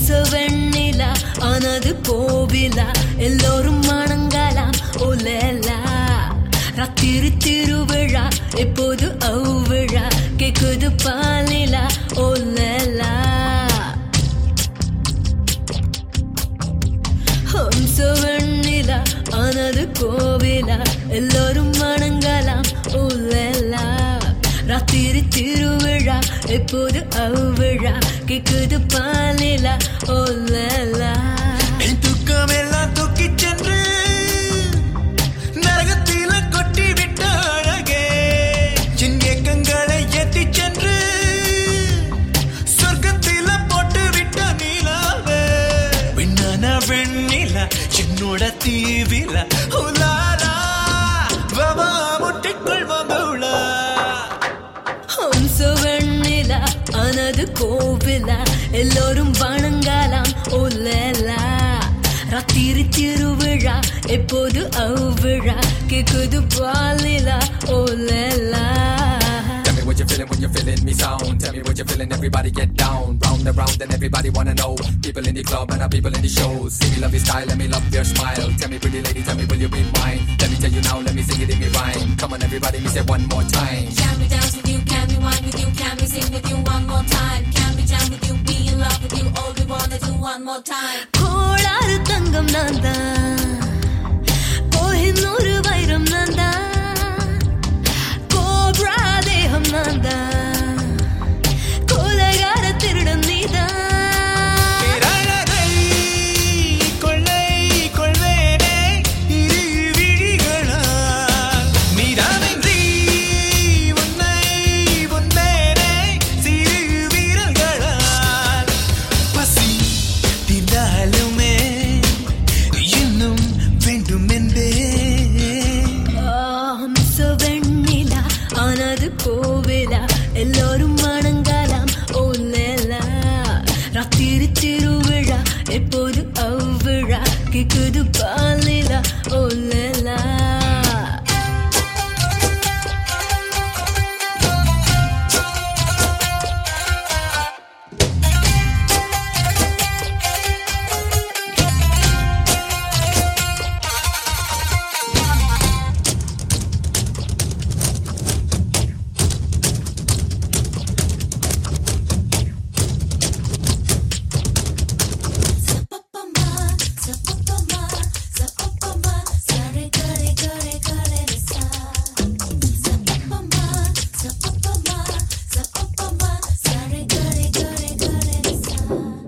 ஹம்ச வெண்ணிலா ஆனது கோவிலா எல்லோரும் வணங்கலாம் ஓலேலா ராத்திரி திருவிழா எப்போது அவ்விழா கேக்குது பாலிலா ஓலேலா ஹம்ச வெண்ணிலா ஆனது கோவிலா எல்லோரும் வணங்கலாம் ஓலேலா ராத்திரி திருவிழா எப்போது அவ்விழா கேக்குது பாலிலா ஓலேலா என் துக்கம் எல்லாம் தூக்கிச் சென்று நரகத்தில கொட்டி விட்ட அழகே என் ஏக்கங்களை ஏத்திச் சென்று சொர்க்கத்தில போட்டு விட்ட நீலாவே விண்ணான வெண்ணில என்னோட தீவில உலாலா வவா முட்டிக்கொள்வோம் உலா ஹம்ச வெண்ணிலா ஆனது கோவிலா எல்லோரும் வணங்கலாம் ஓலேலா ராத்திரி திருவிழா எப்போது அவ்விழா கேக்குது பாலிலா ஓலேலா Tell me what you're feeling when you're feeling me sound. Tell me what you're feeling, everybody get down. Round and round and everybody wanna know. People in the club and our people in the shows. See me love your style, let me love your smile. Tell me pretty lady, tell me will you be mine? Let me tell you now, let me sing it in me rhyme. Come on everybody, me say one more time. Can we dance with you? Can we wine with you? Can we sing with you one more time? Can we jam with you? Be in love with you? All we wanna do one more time. கோளாறு தங்கம் நான் தான் கோஹினூறு வைரம் நான் தான் cobra தேகம் நான் தான் கோலகார திருடன் நீதான் பேரழகை கொள்ளை கொள்வேனே இரு விழிகளால். மீறாமின்றி உன்னை உண்பேனே சிறு வீரல்களால். பசி தீர்ந்தாலுமே இன்னும் வேண்டும் என்பேன் ஹம்ச வெண்ணிலா ஆனது கோவிலா எல்லோரும் வணங்கலாம் ஓலேலா ராத்திரி திருவிழா எப்போது அவ்விழா கேக்குது பாலிலா ஓலேலா Sa-pa-pa-ma, sa-pa-pa-ma, sa-pa-pa-ma, sa-re-ga-re-ga-re-ga-re-sa. Sa-pa-pa-ma, sa-pa-pa-ma, sa-pa-pa-ma, sa-re-ga-re-ga-re-ga-re-sa.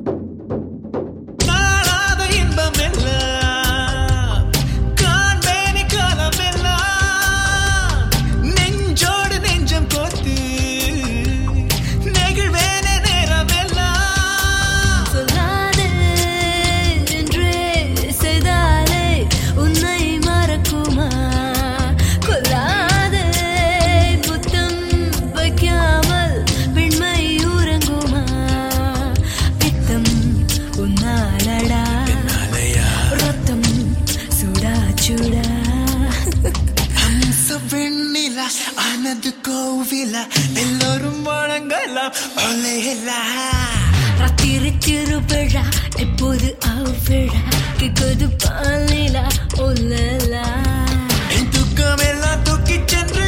காணாத இன்பம் எல்லாம் காண்பேனி காலம் எல்லாம் நெஞ்சோடு நெஞ்சம் கோத்து நெகிழ்வேனே நேரம் எல்லாம் சொல்லாதே என்றே செய்தாலே உன்னை மறக்குமா கொல்லாதே புத்தம் வைக்காமல் பெண்மை உறங்குமா பித்தம் உன்னாலடா ரத்தம் சுடா சுடா ஹம்ச வெண்ணிலா ஆனது கோவில எல்லோரும் வணங்கலாம் ஒலேலா ராத்திரி திருவிழா எப்போது அவ்விழா கேக்குது பாலிலா ஒல்லலா என் துக்கம் எல்லாம் தூக்கிச் சென்று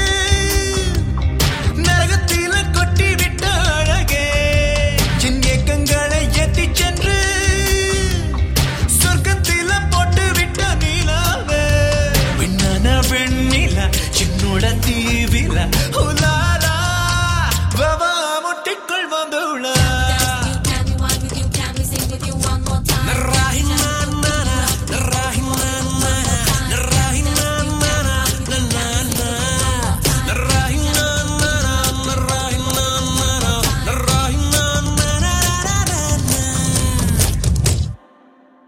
நரகத்தில கொட்டி விட்ட அழகே என் ஏக்கங்களை ஏத்திச் சென்று சொர்க்கத்தில போட்டு விட்ட நீலாவே விண்ணான வெண்ணில என்னோட தீவில உல